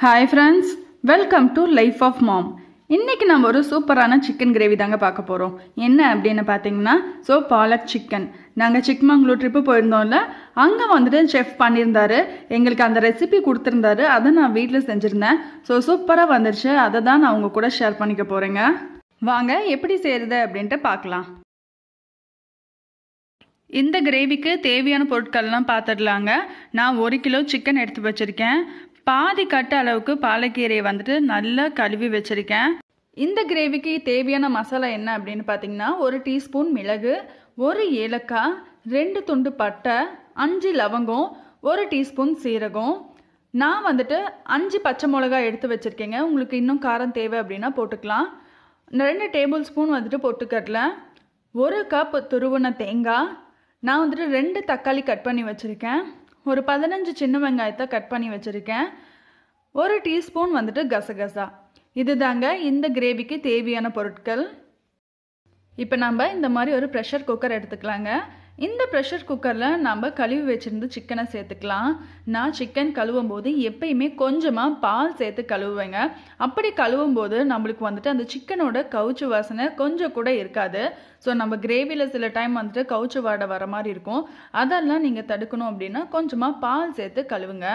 hi friends welcome to life of mom இன்னைக்கு நம்ம ஒரு சூப்பரான சிக்கன் கிரேவி தாங்க பார்க்க போகிறோம் என்ன அப்படின்னு பார்த்தீங்கன்னா ஸோ பாலக் சிக்கன் நாங்கள் சிக்மங்களூர் ட்ரிப்பு போயிருந்தோம்ல அங்கே வந்துட்டு செஃப் பண்ணியிருந்தாரு எங்களுக்கு அந்த ரெசிபி கொடுத்துருந்தாரு அதை நான் வீட்டில் செஞ்சுருந்தேன் ஸோ சூப்பராக வந்துருச்சு அதை தான் நான் உங்கள் கூட ஷேர் பண்ணிக்க போகிறேங்க வாங்க எப்படி செய்கிறது அப்படின்ட்டு பார்க்கலாம் இந்த கிரேவிக்கு தேவையான பொருட்கள்லாம் பார்த்துடலாங்க நான் ஒரு கிலோ சிக்கன் எடுத்து வச்சுருக்கேன் பாதி கட்டு அளவுக்கு பாலக்கீரையை வந்துட்டு நல்லா கழுவி வச்சுருக்கேன் இந்த கிரேவிக்கு தேவையான மசாலா என்ன அப்படின்னு பார்த்தீங்கன்னா ஒரு டீஸ்பூன் மிளகு ஒரு ஏலக்காய் ரெண்டு துண்டு பட்டை அஞ்சு லவங்கம் ஒரு டீஸ்பூன் சீரகம் நான் வந்துட்டு அஞ்சு பச்சை மிளகாய் எடுத்து வச்சுருக்கேங்க உங்களுக்கு இன்னும் காரம் தேவை அப்படின்னா போட்டுக்கலாம் ரெண்டு டேபிள் ஸ்பூன் வந்துட்டு பொட்டுக்கடல ஒரு கப் துருவன தேங்காய் நான் வந்துட்டு ரெண்டு தக்காளி கட் பண்ணி வச்சுருக்கேன் ஒரு பதினஞ்சு சின்ன வெங்காயத்தை கட் பண்ணி வச்சுருக்கேன் ஒரு டீஸ்பூன் வந்துட்டு கசகசா இது தாங்க இந்த கிரேவிக்கு தேவையான பொருட்கள் இப்போ நம்ம இந்த மாதிரி ஒரு ப்ரெஷர் குக்கர் எடுத்துக்கலாங்க இந்த ப்ரெஷர் குக்கரில் நம்ம கழுவி வச்சுருந்து சிக்கனை சேர்த்துக்கலாம் நான் சிக்கன் கழுவும் போது எப்பயுமே கொஞ்சமாக பால் சேர்த்து கழுவுவேங்க அப்படி கழுவும் போது நம்மளுக்கு வந்துட்டு அந்த சிக்கனோட கவுச்சு வாசனை கொஞ்சம் கூட இருக்காது ஸோ நம்ம கிரேவியில் சில டைம் வந்துட்டு கவுச்சு வாடை வர மாதிரி இருக்கும் அதெல்லாம் நீங்கள் தடுக்கணும் அப்படின்னா கொஞ்சமாக பால் சேர்த்து கழுவுங்க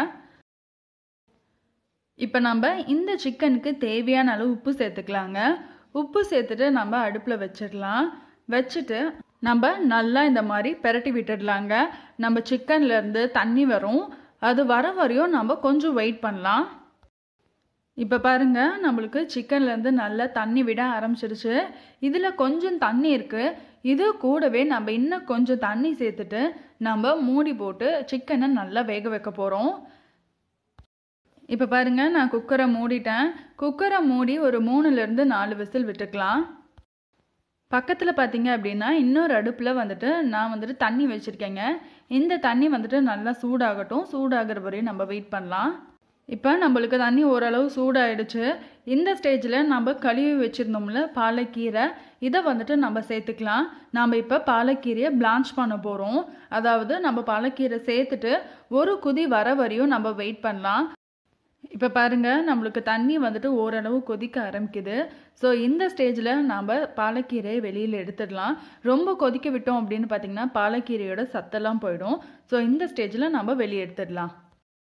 இப்போ நம்ம இந்த சிக்கனுக்கு தேவையான அளவு உப்பு சேர்த்துக்கலாங்க உப்பு சேர்த்துட்டு நம்ம அடுப்பில் வச்சிடலாம் வச்சுட்டு நம்ம நல்லா இந்த மாதிரி பெரட்டி விட்டுடலாங்க நம்ம சிக்கன்லேருந்து தண்ணி வரும் அது வர வரையும் நம்ம கொஞ்சம் வெயிட் பண்ணலாம் இப்போ பாருங்க நம்மளுக்கு சிக்கன்லேருந்து நல்லா தண்ணி விட ஆரம்பிச்சிருச்சு இதில் கொஞ்சம் தண்ணி இருக்குது இது கூடவே நம்ம இன்னும் கொஞ்சம் தண்ணி சேர்த்துட்டு நம்ம மூடி போட்டு சிக்கனை நல்லா வேக வைக்க போகிறோம் இப்போ பாருங்க நான் குக்கரை மூடிட்டேன் குக்கரை மூடி ஒரு மூணுலேருந்து நாலு விசில் விட்டுக்கலாம் பக்கத்தில் பார்த்தீங்க அப்படின்னா இன்னொரு அடுப்பில் வந்துட்டு நான் வந்துட்டு தண்ணி வச்சுருக்கேங்க இந்த தண்ணி வந்துட்டு நல்லா சூடாகட்டும் சூடாகிற வரையும் நம்ம வெயிட் பண்ணலாம் இப்போ நம்மளுக்கு தண்ணி ஓரளவு சூடாயிடுச்சு இந்த ஸ்டேஜில் நம்ம கழுவி வச்சுருந்தோம்ல பாலக்கீரை இதை வந்துட்டு நம்ம சேர்த்துக்கலாம் நாம் இப்போ பாலக்கீரையை பிளான்ச் பண்ண போகிறோம் அதாவது நம்ம பாலக்கீரை சேர்த்துட்டு ஒரு குதி வர வரையும் நம்ம வெயிட் பண்ணலாம் இப்போ பாருங்கள் நம்மளுக்கு தண்ணி வந்துட்டு ஓரளவு கொதிக்க ஆரம்பிக்குது ஸோ இந்த ஸ்டேஜில் நாம் பாலக்கீரையை வெளியில் எடுத்துடலாம் ரொம்ப கொதிக்க விட்டோம் அப்படின்னு பார்த்தீங்கன்னா பாலக்கீரையோட சத்தெல்லாம் போயிடும் ஸோ இந்த ஸ்டேஜில் நம்ம வெளியே எடுத்துடலாம்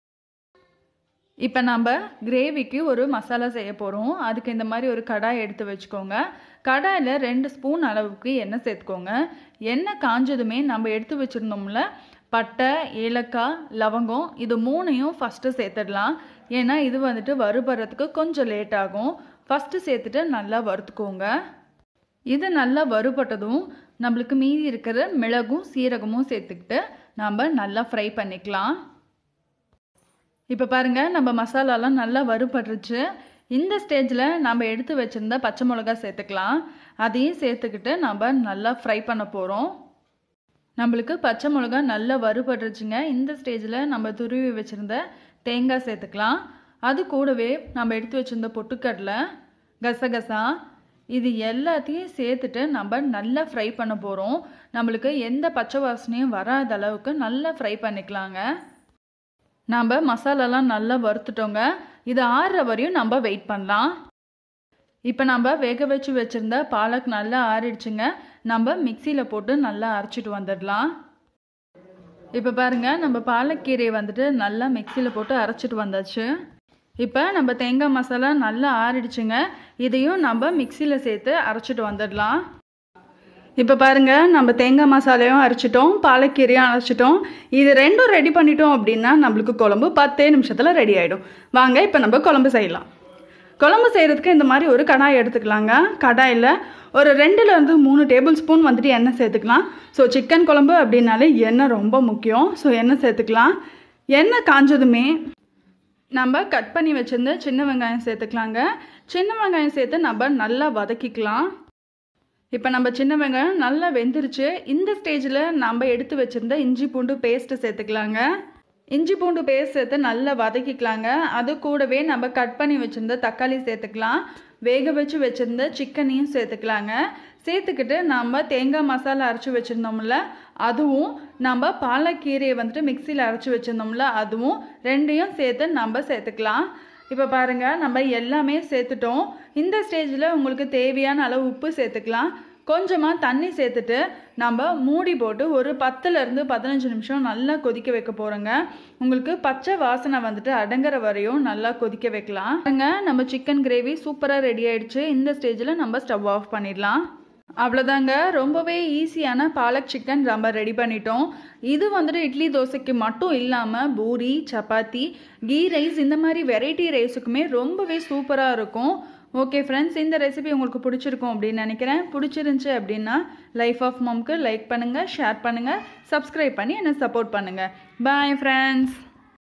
இப்போ நம்ம கிரேவிக்கு ஒரு மசாலா செய்ய போகிறோம் அதுக்கு இந்த மாதிரி ஒரு கடாய் எடுத்து வச்சுக்கோங்க கடாயில் ரெண்டு ஸ்பூன் அளவுக்கு எண்ணெய் சேர்த்துக்கோங்க எண்ணெய் காஞ்சதுமே நம்ம எடுத்து வச்சுருந்தோம்ல பட்டை ஏலக்காய் லவங்கம் இது மூணையும் ஃபஸ்ட்டு சேர்த்துடலாம் ஏன்னா இது வந்துட்டு வறுபடுறதுக்கு கொஞ்சம் லேட் ஆகும் ஃபஸ்ட்டு சேர்த்துட்டு நல்லா வறுத்துக்கோங்க இது நல்லா வறுபட்டதும் நம்மளுக்கு மீதி இருக்கிற மிளகும் சீரகமும் சேர்த்துக்கிட்டு நம்ம நல்லா ஃப்ரை பண்ணிக்கலாம் இப்போ பாருங்கள் நம்ம மசாலாலாம் நல்லா வறுபட்டுருச்சு இந்த ஸ்டேஜில் நம்ம எடுத்து வச்சுருந்த பச்சை மிளகா சேர்த்துக்கலாம் அதையும் சேர்த்துக்கிட்டு நம்ம நல்லா ஃப்ரை பண்ண போகிறோம் நம்மளுக்கு பச்சை மிளகா நல்லா வறுபட்டுருச்சுங்க இந்த ஸ்டேஜில் நம்ம துருவி வச்சுருந்த தேங்காய் சேர்த்துக்கலாம் அது கூடவே நம்ம எடுத்து வச்சுருந்த பொட்டுக்கடலை கசகசா இது எல்லாத்தையும் சேர்த்துட்டு நம்ம நல்லா ஃப்ரை பண்ண போகிறோம் நம்மளுக்கு எந்த பச்சை வாசனையும் வராத அளவுக்கு நல்லா ஃப்ரை பண்ணிக்கலாங்க நம்ம மசாலாலாம் நல்லா வறுத்துட்டோங்க இது ஆறுற வரையும் நம்ம வெயிட் பண்ணலாம் இப்போ நம்ம வேக வச்சு வச்சுருந்த பாலக் நல்லா ஆறிடுச்சுங்க நம்ம மிக்சியில் போட்டு நல்லா அரைச்சிட்டு வந்துடலாம் இப்போ பாருங்கள் நம்ம பாலக்கீரையை வந்துட்டு நல்லா மிக்சியில் போட்டு அரைச்சிட்டு வந்தாச்சு இப்போ நம்ம தேங்காய் மசாலா நல்லா ஆறிடுச்சுங்க இதையும் நம்ம மிக்சியில் சேர்த்து அரைச்சிட்டு வந்துடலாம் இப்போ பாருங்கள் நம்ம தேங்காய் மசாலையும் அரைச்சிட்டோம் பாலக்கீரையும் அரைச்சிட்டோம் இது ரெண்டும் ரெடி பண்ணிட்டோம் அப்படின்னா நம்மளுக்கு குழம்பு பத்தே நிமிஷத்தில் ரெடி ஆகிடும் வாங்க இப்போ நம்ம குழம்பு செய்யலாம் குழம்பு செய்கிறதுக்கு இந்த மாதிரி ஒரு கடாய் எடுத்துக்கலாங்க கடாயில் ஒரு ரெண்டுலேருந்து மூணு டேபிள் ஸ்பூன் வந்துட்டு எண்ணெய் சேர்த்துக்கலாம் ஸோ சிக்கன் குழம்பு அப்படின்னாலே எண்ணெய் ரொம்ப முக்கியம் ஸோ எண்ணெய் சேர்த்துக்கலாம் எண்ணெய் காஞ்சதுமே நம்ம கட் பண்ணி வச்சுருந்து சின்ன வெங்காயம் சேர்த்துக்கலாங்க சின்ன வெங்காயம் சேர்த்து நம்ம நல்லா வதக்கிக்கலாம் இப்போ நம்ம சின்ன வெங்காயம் நல்லா வெந்துருச்சு இந்த ஸ்டேஜில் நம்ம எடுத்து வச்சுருந்த இஞ்சி பூண்டு பேஸ்ட்டு சேர்த்துக்கலாங்க இஞ்சி பூண்டு பேஸ்ட் சேர்த்து நல்லா வதக்கிக்கலாங்க அது கூடவே நம்ம கட் பண்ணி வச்சுருந்த தக்காளி சேர்த்துக்கலாம் வேக வச்சு வச்சுருந்த சிக்கனையும் சேர்த்துக்கலாங்க சேர்த்துக்கிட்டு நம்ம தேங்காய் மசாலா அரைச்சி வச்சுருந்தோம்ல அதுவும் நம்ம பாலக்கீரையை வந்துட்டு மிக்சியில் அரைச்சி வச்சுருந்தோம்ல அதுவும் ரெண்டையும் சேர்த்து நம்ம சேர்த்துக்கலாம் இப்போ பாருங்கள் நம்ம எல்லாமே சேர்த்துட்டோம் இந்த ஸ்டேஜில் உங்களுக்கு தேவையான அளவு உப்பு சேர்த்துக்கலாம் கொஞ்சமாக தண்ணி சேர்த்துட்டு நம்ம மூடி போட்டு ஒரு பத்துலேருந்து பதினஞ்சு நிமிஷம் நல்லா கொதிக்க வைக்க போகிறோங்க உங்களுக்கு பச்சை வாசனை வந்துட்டு அடங்குற வரையும் நல்லா கொதிக்க வைக்கலாம் பாருங்க நம்ம சிக்கன் கிரேவி சூப்பராக ரெடி ஆயிடுச்சு இந்த ஸ்டேஜில் நம்ம ஸ்டவ் ஆஃப் பண்ணிடலாம் அவ்வளோதாங்க ரொம்பவே ஈஸியான பாலக் சிக்கன் நம்ம ரெடி பண்ணிட்டோம் இது வந்துட்டு இட்லி தோசைக்கு மட்டும் இல்லாமல் பூரி சப்பாத்தி கீ ரைஸ் இந்த மாதிரி வெரைட்டி ரைஸுக்குமே ரொம்பவே சூப்பராக இருக்கும் ஓகே ஃப்ரெண்ட்ஸ் இந்த ரெசிபி உங்களுக்கு பிடிச்சிருக்கும் அப்படின்னு நினைக்கிறேன் பிடிச்சிருந்துச்சி அப்படின்னா லைஃப் ஆஃப் மம்க்கு லைக் பண்ணுங்கள் ஷேர் பண்ணுங்கள் சப்ஸ்கிரைப் பண்ணி என்னை சப்போர்ட் பண்ணுங்கள் பாய் ஃப்ரெண்ட்ஸ்